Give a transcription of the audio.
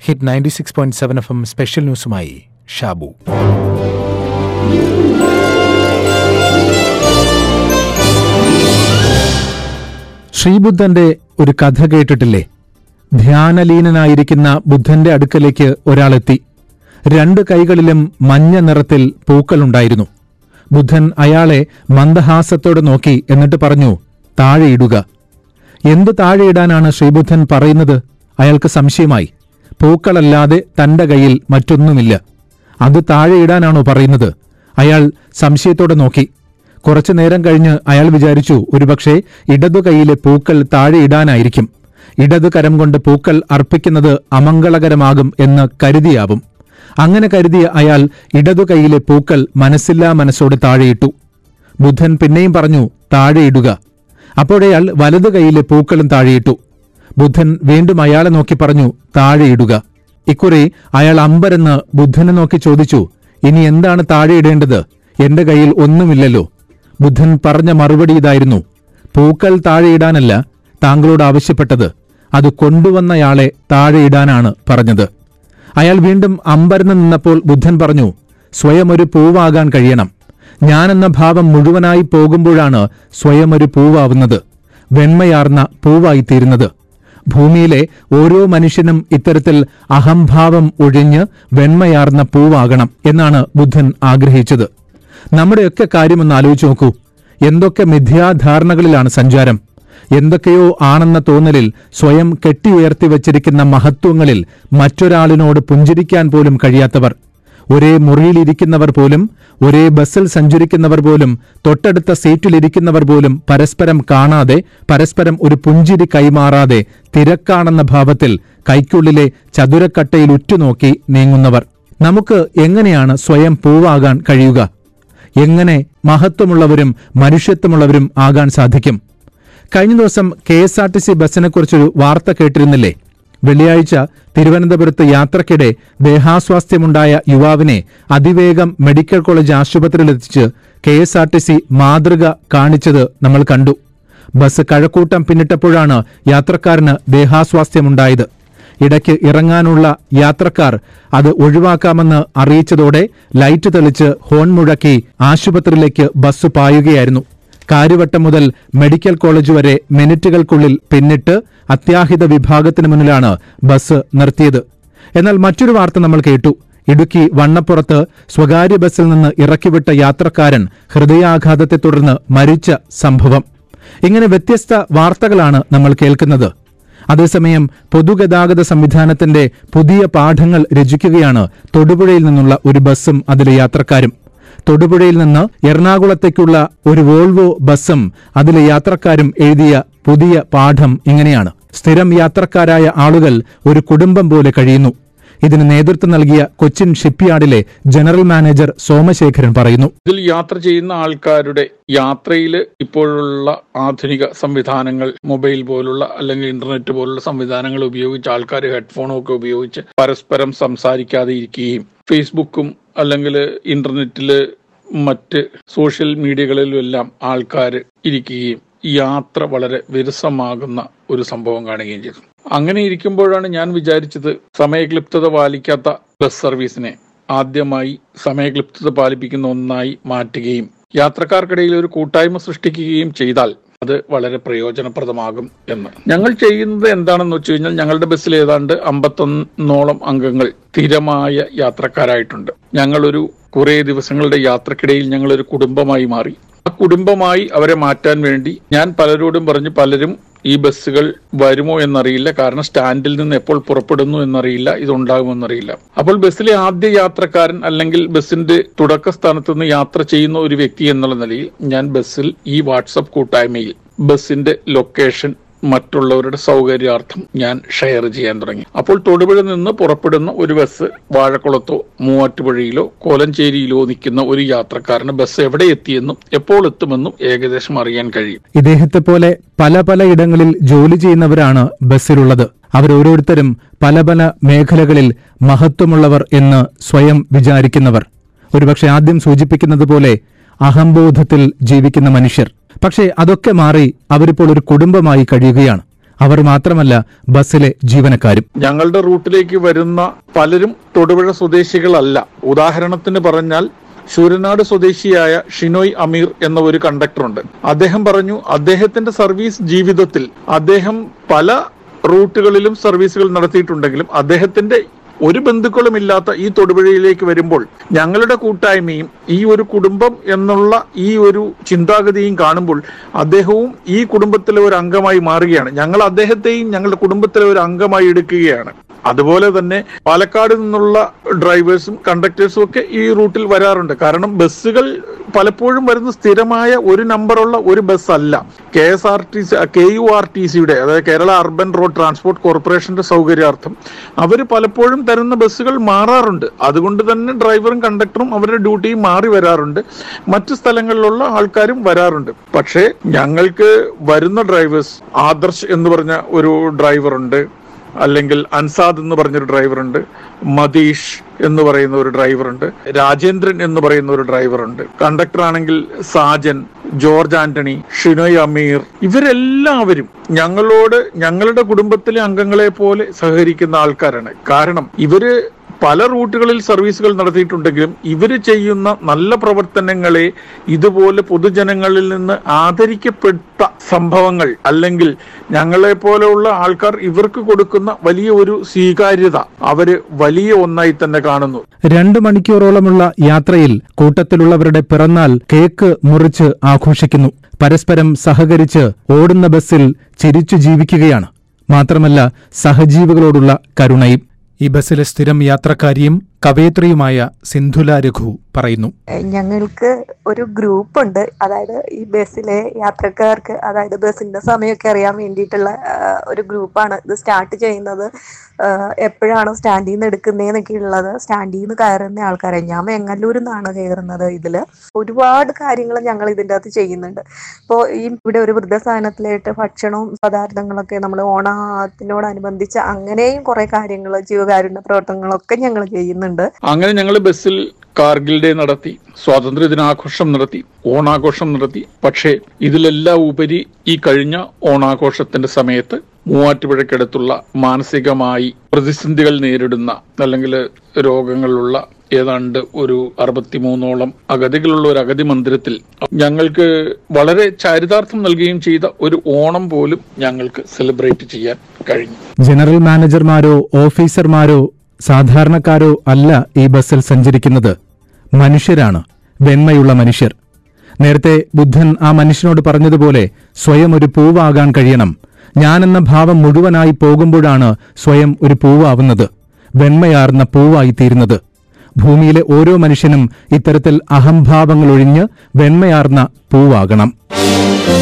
hit ninety six point seven F M special ന്യൂസുമായി ഷാബു ശ്രീബുദ്ധന്റെ ഒരു കഥ കേട്ടിട്ടില്ലേ ധ്യാനലീനനായിരിക്കുന്ന ബുദ്ധന്റെ അടുക്കലേക്ക് ഒരാളെത്തി രണ്ട് കൈകളിലും മഞ്ഞ നിറത്തിൽ പൂക്കളുണ്ടായിരുന്നു ബുദ്ധൻ അയാളെ മന്ദഹാസത്തോടെ നോക്കി എന്നിട്ട് പറഞ്ഞു താഴെയിടുക എന്ത് താഴെയിടാനാണ് ശ്രീബുദ്ധൻ പറയുന്നത് അയാൾക്ക് സംശയമായി പൂക്കളല്ലാതെ തന്റെ കയ്യിൽ മറ്റൊന്നുമില്ല അത് താഴെയിടാനാണോ പറയുന്നത് അയാൾ സംശയത്തോടെ നോക്കി കുറച്ചു നേരം കഴിഞ്ഞ് അയാൾ വിചാരിച്ചു ഒരുപക്ഷെ ഇടതു കൈയിലെ പൂക്കൾ താഴെയിടാനായിരിക്കും ഇടതു കരം കൊണ്ട് പൂക്കൾ അർപ്പിക്കുന്നത് അമംഗളകരമാകും എന്ന് കരുതിയാവും അങ്ങനെ കരുതിയ അയാൾ ഇടതു കൈയിലെ പൂക്കൾ മനസ്സില്ലാ മനസ്സോടെ താഴെയിട്ടു ബുദ്ധൻ പിന്നെയും പറഞ്ഞു താഴെയിടുക അപ്പോഴയാൾ വലതു കൈയിലെ പൂക്കളും താഴെയിട്ടു ബുദ്ധൻ വീണ്ടും അയാളെ നോക്കി പറഞ്ഞു താഴെയിടുക ഇക്കുറി അയാൾ അമ്പരെന്ന് ബുദ്ധനെ നോക്കി ചോദിച്ചു ഇനി എന്താണ് താഴെയിടേണ്ടത് എന്റെ കയ്യിൽ ഒന്നുമില്ലല്ലോ ബുദ്ധൻ പറഞ്ഞ മറുപടി ഇതായിരുന്നു പൂക്കൾ താഴെയിടാനല്ല താങ്കളോട് ആവശ്യപ്പെട്ടത് അത് കൊണ്ടുവന്നയാളെ താഴെയിടാനാണ് പറഞ്ഞത് അയാൾ വീണ്ടും അമ്പരന്ന് നിന്നപ്പോൾ ബുദ്ധൻ പറഞ്ഞു സ്വയം ഒരു പൂവാകാൻ കഴിയണം ഞാനെന്ന ഭാവം മുഴുവനായി പോകുമ്പോഴാണ് സ്വയം ഒരു പൂവാവുന്നത് വെണ്മയാർന്ന പൂവായിത്തീരുന്നത് ഭൂമിയിലെ ഓരോ മനുഷ്യനും ഇത്തരത്തിൽ അഹംഭാവം ഒഴിഞ്ഞ് വെണ്മയാർന്ന പൂവാകണം എന്നാണ് ബുദ്ധൻ ആഗ്രഹിച്ചത് നമ്മുടെയൊക്കെ കാര്യമൊന്ന് ആലോചിച്ച് നോക്കൂ എന്തൊക്കെ മിഥ്യാധാരണകളിലാണ് സഞ്ചാരം എന്തൊക്കെയോ ആണെന്ന തോന്നലിൽ സ്വയം കെട്ടിയുയർത്തി വച്ചിരിക്കുന്ന മഹത്വങ്ങളിൽ മറ്റൊരാളിനോട് പുഞ്ചിരിക്കാൻ പോലും കഴിയാത്തവർ ഒരേ മുറിയിലിരിക്കുന്നവർ പോലും ഒരേ ബസ്സിൽ സഞ്ചരിക്കുന്നവർ പോലും തൊട്ടടുത്ത സീറ്റിലിരിക്കുന്നവർ പോലും പരസ്പരം കാണാതെ പരസ്പരം ഒരു പുഞ്ചിരി കൈമാറാതെ തിരക്കാണെന്ന ഭാവത്തിൽ കൈക്കുള്ളിലെ ചതുരക്കട്ടയിൽ ഉറ്റുനോക്കി നീങ്ങുന്നവർ നമുക്ക് എങ്ങനെയാണ് സ്വയം പൂവാകാൻ കഴിയുക എങ്ങനെ മഹത്വമുള്ളവരും മനുഷ്യത്വമുള്ളവരും ആകാൻ സാധിക്കും കഴിഞ്ഞ ദിവസം K S R T C ബസ്സിനെക്കുറിച്ചൊരു വാർത്ത കേട്ടിരുന്നില്ലേ വെള്ളിയാഴ്ച തിരുവനന്തപുരത്ത് യാത്രക്കിടെ ദേഹാസ്വാസ്ഥ്യമുണ്ടായ യുവാവിനെ അതിവേഗം മെഡിക്കൽ കോളേജ് ആശുപത്രിയിലെത്തിച്ച് K S R T C മാതൃക കാണിച്ചത് നമ്മൾ കണ്ടു ബസ് കഴക്കൂട്ടം പിന്നിട്ടപ്പോഴാണ് യാത്രക്കാരന് ദേഹാസ്വാസ്ഥ്യമുണ്ടായത് ഇടയ്ക്ക് ഇറങ്ങാനുള്ള യാത്രക്കാർ അത് ഒഴിവാക്കാമെന്ന് അറിയിച്ചതോടെ ലൈറ്റ് തെളിച്ച് ഹോൺ മുഴക്കി ആശുപത്രിയിലേക്ക് ബസ് പായുകയായിരുന്നു കാര്യവട്ടം മുതൽ മെഡിക്കൽ കോളേജ് വരെ മിനിറ്റുകൾക്കുള്ളിൽ പിന്നിട്ട് അത്യാഹിത വിഭാഗത്തിന് മുന്നിലാണ് ബസ് നിർത്തിയത് എന്നാൽ മറ്റൊരു വാർത്ത നമ്മൾ കേട്ടു ഇടുക്കി വണ്ണപ്പുറത്ത് സ്വകാര്യ ബസ്സിൽ നിന്ന് ഇറക്കിവിട്ട യാത്രക്കാരൻ ഹൃദയാഘാതത്തെ തുടർന്ന് മരിച്ച സംഭവം ഇങ്ങനെ വ്യത്യസ്ത വാർത്തകളാണ് നമ്മൾ കേൾക്കുന്നത് അതേസമയം പൊതുഗതാഗത സംവിധാനത്തിന്റെ പുതിയ പാഠങ്ങൾ രചിക്കുകയാണ് തൊടുപുഴയിൽ നിന്നുള്ള ഒരു ബസ്സും അതിലെ യാത്രക്കാരും തൊടുപുഴയിൽ നിന്ന് എറണാകുളത്തേക്കുള്ള ഒരു വോൾവോ ബസ്സും അതിലെ യാത്രക്കാരും എഴുതിയ പുതിയ പാഠം ഇങ്ങനെയാണ് സ്ഥിരം യാത്രക്കാരായ ആളുകൾ ഒരു കുടുംബം പോലെ കഴിയുന്നു ഇതിന് നേതൃത്വം നൽകിയ കൊച്ചിൻ ഷിപ്പ്യാർഡിലെ ജനറൽ മാനേജർ സോമശേഖരൻ പറയുന്നു ഇതിൽ യാത്ര ചെയ്യുന്ന ആൾക്കാരുടെ യാത്രയിൽ ഇപ്പോഴുള്ള ആധുനിക സംവിധാനങ്ങൾ മൊബൈൽ പോലുള്ള അല്ലെങ്കിൽ ഇന്റർനെറ്റ് പോലുള്ള സംവിധാനങ്ങൾ ഉപയോഗിച്ച് ആൾക്കാർ ഹെഡ്ഫോണും ഒക്കെ ഉപയോഗിച്ച് പരസ്പരം സംസാരിക്കാതെ ഇരിക്കുകയും ഫേസ്ബുക്കും അല്ലെങ്കിൽ ഇന്റർനെറ്റിൽ മറ്റ് സോഷ്യൽ മീഡിയകളിലും എല്ലാം ആൾക്കാർ ഇരിക്കുകയും യാത്ര വളരെ വിരസമാകുന്ന ഒരു സംഭവം കാണുകയും ചെയ്തു അങ്ങനെ ഇരിക്കുമ്പോഴാണ് ഞാൻ വിചാരിച്ചത് സമയക്ലിപ്തത പാലിക്കാത്ത ബസ് സർവീസിനെ ആദ്യമായി സമയക്ലിപ്തത പാലിപ്പിക്കുന്ന ഒന്നായി മാറ്റുകയും യാത്രക്കാർക്കിടയിൽ ഒരു കൂട്ടായ്മ സൃഷ്ടിക്കുകയും ചെയ്താൽ അത് വളരെ പ്രയോജനപ്രദമാകും എന്ന് ഞങ്ങൾ ചെയ്യുന്നത് എന്താണെന്ന് വെച്ച് കഴിഞ്ഞാൽ ഞങ്ങളുടെ ബസ്സിൽ ഏതാണ്ട് അമ്പത്തൊന്നോളം അംഗങ്ങൾ സ്ഥിരമായ യാത്രക്കാരായിട്ടുണ്ട് ഞങ്ങളൊരു കുറേ ദിവസങ്ങളുടെ യാത്രക്കിടയിൽ ഞങ്ങളൊരു കുടുംബമായി മാറി ആ കുടുംബമായി അവരെ മാറ്റാൻ വേണ്ടി ഞാൻ പലരോടും പറഞ്ഞു പലരും ഈ ബസ്സുകൾ വരുമോ എന്നറിയില്ല കാരണം സ്റ്റാൻഡിൽ നിന്ന് എപ്പോൾ പുറപ്പെടുന്നു എന്നറിയില്ല ഇതുണ്ടാകുമെന്നറിയില്ല അപ്പോൾ ബസ്സിലെ ആദ്യ യാത്രക്കാരൻ അല്ലെങ്കിൽ ബസ്സിന്റെ തുടക്ക സ്ഥാനത്ത് നിന്ന് യാത്ര ചെയ്യുന്ന ഒരു വ്യക്തി എന്നുള്ള നിലയിൽ ഞാൻ ബസ്സിൽ ഈ വാട്സപ്പ് കൂട്ടായ്മയിൽ ബസ്സിന്റെ ലൊക്കേഷൻ മറ്റുള്ളവരുടെ സൗകര്യാർത്ഥം ഞാൻ ഷെയർ ചെയ്യാൻ തുടങ്ങി അപ്പോൾ തൊടുപുഴ നിന്ന് പുറപ്പെടുന്ന ഒരു ബസ് വാഴക്കുളത്തോ മൂവാറ്റുപുഴയിലോ കോലഞ്ചേരിയിലോ നിൽക്കുന്ന ഒരു യാത്രക്കാരന് ബസ് എവിടെ എത്തിയെന്നും എപ്പോൾ എത്തുമെന്നും ഏകദേശം അറിയാൻ കഴിയും ഇദ്ദേഹത്തെ പോലെ പല പല ഇടങ്ങളിൽ ജോലി ചെയ്യുന്നവരാണ് ബസ്സിലുള്ളത് അവരോരോരുത്തരും പല പല മേഖലകളിൽ മഹത്വമുള്ളവർ എന്ന് സ്വയം വിചാരിക്കുന്നവർ ഒരുപക്ഷെ ആദ്യം സൂചിപ്പിക്കുന്നത് പോലെ അഹംബോധത്തിൽ ജീവിക്കുന്ന മനുഷ്യർ പക്ഷേ അതൊക്കെ മാറി അവരിപ്പോൾ ഒരു കുടുംബമായി കഴിയുകയാണ് അവർ മാത്രമല്ല ബസ്സിലെ ജീവനക്കാരും ഞങ്ങളുടെ റൂട്ടിലേക്ക് വരുന്ന പലരും തൊടുപുഴ സ്വദേശികളല്ല ഉദാഹരണത്തിന് പറഞ്ഞാൽ ശൂരനാട് സ്വദേശിയായ ഷിനോയ് അമീർ എന്ന ഒരു കണ്ടക്ടറുണ്ട് അദ്ദേഹം പറഞ്ഞു അദ്ദേഹത്തിന്റെ സർവീസ് ജീവിതത്തിൽ അദ്ദേഹം പല റൂട്ടുകളിലും സർവീസുകൾ നടത്തിയിട്ടുണ്ടെങ്കിലും അദ്ദേഹത്തിന്റെ ഒരു ബന്ധുക്കളുമില്ലാത്ത ഈ തൊടുപുഴയിലേക്ക് വരുമ്പോൾ ഞങ്ങളുടെ കൂട്ടായ്മയും ഈ ഒരു കുടുംബം എന്നുള്ള ഈ ഒരു ചിന്താഗതിയും കാണുമ്പോൾ അദ്ദേഹവും ഈ കുടുംബത്തിലെ ഒരു അംഗമായി മാറുകയാണ് ഞങ്ങൾ അദ്ദേഹത്തെയും ഞങ്ങളുടെ കുടുംബത്തിലെ ഒരു അംഗമായി എടുക്കുകയാണ് അതുപോലെ തന്നെ പാലക്കാട് നിന്നുള്ള ഡ്രൈവേഴ്സും കണ്ടക്ടേഴ്സും ഒക്കെ ഈ റൂട്ടിൽ വരാറുണ്ട് കാരണം ബസ്സുകൾ പലപ്പോഴും വരുന്ന സ്ഥിരമായ ഒരു നമ്പറുള്ള ഒരു ബസ് അല്ല K S R T C K U R T സിയുടെ അതായത് കേരള അർബൻ റോഡ് ട്രാൻസ്പോർട്ട് കോർപ്പറേഷന്റെ സൗകര്യാർത്ഥം അവർ പലപ്പോഴും തരുന്ന ബസ്സുകൾ മാറാറുണ്ട് അതുകൊണ്ട് തന്നെ ഡ്രൈവറും കണ്ടക്ടറും അവരുടെ ഡ്യൂട്ടിയും മാറി വരാറുണ്ട് മറ്റു സ്ഥലങ്ങളിലുള്ള ആൾക്കാരും വരാറുണ്ട് പക്ഷേ ഞങ്ങൾക്ക് വരുന്ന ഡ്രൈവേഴ്സ് ആദർശ് എന്ന് പറഞ്ഞ ഒരു ഡ്രൈവറുണ്ട് അല്ലെങ്കിൽ അൻസാദ് എന്ന് പറഞ്ഞൊരു ഡ്രൈവറുണ്ട് മതീഷ് എന്ന് പറയുന്ന ഒരു ഡ്രൈവറുണ്ട് രാജേന്ദ്രൻ എന്ന് പറയുന്ന ഒരു ഡ്രൈവറുണ്ട് കണ്ടക്ടർ ആണെങ്കിൽ സാജൻ ജോർജ് ആന്റണി ഷിനോയ് അമീർ ഇവരെല്ലാവരും ഞങ്ങളോട് ഞങ്ങളുടെ കുടുംബത്തിലെ അംഗങ്ങളെ പോലെ സഹകരിക്കുന്ന ആൾക്കാരാണ് കാരണം ഇവര് പല റൂട്ടുകളിൽ സർവീസുകൾ നടത്തിയിട്ടുണ്ടെങ്കിലും ഇവര് ചെയ്യുന്ന നല്ല പ്രവർത്തനങ്ങളെ ഇതുപോലെ പൊതുജനങ്ങളിൽ നിന്ന് ആദരിക്കപ്പെട്ട സംഭവങ്ങൾ അല്ലെങ്കിൽ ഞങ്ങളെ പോലെയുള്ള ആൾക്കാർ ഇവർക്ക് കൊടുക്കുന്ന വലിയ ഒരു സ്വീകാര്യത അവര് വലിയ ഒന്നായി തന്നെ കാണുന്നു രണ്ടു മണിക്കൂറോളമുള്ള യാത്രയിൽ കൂട്ടത്തിലുള്ളവരുടെ പിറന്നാൾ കേക്ക് മുറിച്ച് ആഘോഷിക്കുന്നു പരസ്പരം സഹകരിച്ച് ഓടുന്ന ബസ്സിൽ ചിരിച്ചു ജീവിക്കുകയാണ് മാത്രമല്ല സഹജീവികളോടുള്ള കരുണയും ഈ ബസ്സിലെ സ്ഥിരം യാത്രക്കാരിയും കവയത്രിയുമായ സിന്ധുല രഘു പറയുന്നു ഞങ്ങൾക്ക് ഒരു ഗ്രൂപ്പ് ഉണ്ട് അതായത് ഈ ബസ്സിലെ യാത്രക്കാർക്ക് അതായത് ബസ്സിന്റെ സമയമൊക്കെ അറിയാൻ വേണ്ടിയിട്ടുള്ള ആ, ഒരു ഗ്രൂപ്പാണ് ഇത് സ്റ്റാർട്ട് ചെയ്യുന്നത് ആ, എപ്പോഴാണ് സ്റ്റാൻഡിൽ നിന്ന് എടുക്കുന്നതെന്നൊക്കെ ഉള്ളത് സ്റ്റാൻഡിൽ നിന്ന് കയറുന്ന ആൾക്കാരെ ഞാൻ വെങ്ങല്ലൂരിൽ നിന്നാണ് കയറുന്നത് ഇതിൽ ഒരുപാട് കാര്യങ്ങൾ ഞങ്ങൾ ഇതിൻ്റെ അകത്ത് ചെയ്യുന്നുണ്ട് ഇപ്പോൾ ഈ ഇവിടെ ഒരു വൃദ്ധസാധനത്തിലായിട്ട് ഭക്ഷണവും പദാർത്ഥങ്ങളൊക്കെ നമ്മൾ ഓണത്തിനോടനുബന്ധിച്ച് അങ്ങനെയും കുറെ കാര്യങ്ങൾ ജീവകാരുണ്യ പ്രവർത്തനങ്ങളൊക്കെ ഞങ്ങൾ ചെയ്യുന്നുണ്ട് അങ്ങനെ ഞങ്ങൾ ബസ്സിൽ കാർഗിൽ ഡേ നടത്തി സ്വാതന്ത്ര്യ ദിനാഘോഷം നടത്തി ഓണാഘോഷം നടത്തി പക്ഷേ ഇതിലെല്ലാം ഉപരി ഈ കഴിഞ്ഞ ഓണാഘോഷത്തിന്റെ സമയത്ത് മൂവാറ്റുപുഴയ്ക്കടുത്തുള്ള മാനസികമായി പ്രതിസന്ധികൾ നേരിടുന്ന അല്ലെങ്കിൽ രോഗങ്ങളുള്ള ഏതാണ്ട് ഒരു അറുപത്തിമൂന്നോളം അഗതികളുള്ള ഒരു അഗതി മന്ദിരത്തിൽ ഞങ്ങൾക്ക് വളരെ ചാരിതാർത്ഥം നൽകുകയും ചെയ്ത ഒരു ഓണം പോലും ഞങ്ങൾക്ക് സെലിബ്രേറ്റ് ചെയ്യാൻ കഴിഞ്ഞു ജനറൽ മാനേജർമാരോ ഓഫീസർമാരോ സാധാരണക്കാരോ അല്ല ഈ ബസ്സിൽ സഞ്ചരിക്കുന്നത് മനുഷ്യരാണ് വെണ്മയുള്ള മനുഷ്യർ നേരത്തെ ബുദ്ധൻ ആ മനുഷ്യനോട് പറഞ്ഞതുപോലെ സ്വയം ഒരു പൂവാകാൻ കഴിയണം ഞാനെന്ന ഭാവം മുഴുവനായി പോകുമ്പോഴാണ് സ്വയം ഒരു പൂവാവുന്നത് വെണ്മയാർന്ന പൂവായിത്തീരുന്നത് ഭൂമിയിലെ ഓരോ മനുഷ്യനും ഇത്തരത്തിൽ അഹംഭാവങ്ങളൊഴിഞ്ഞ് വെണ്മയാർന്ന പൂവാകണം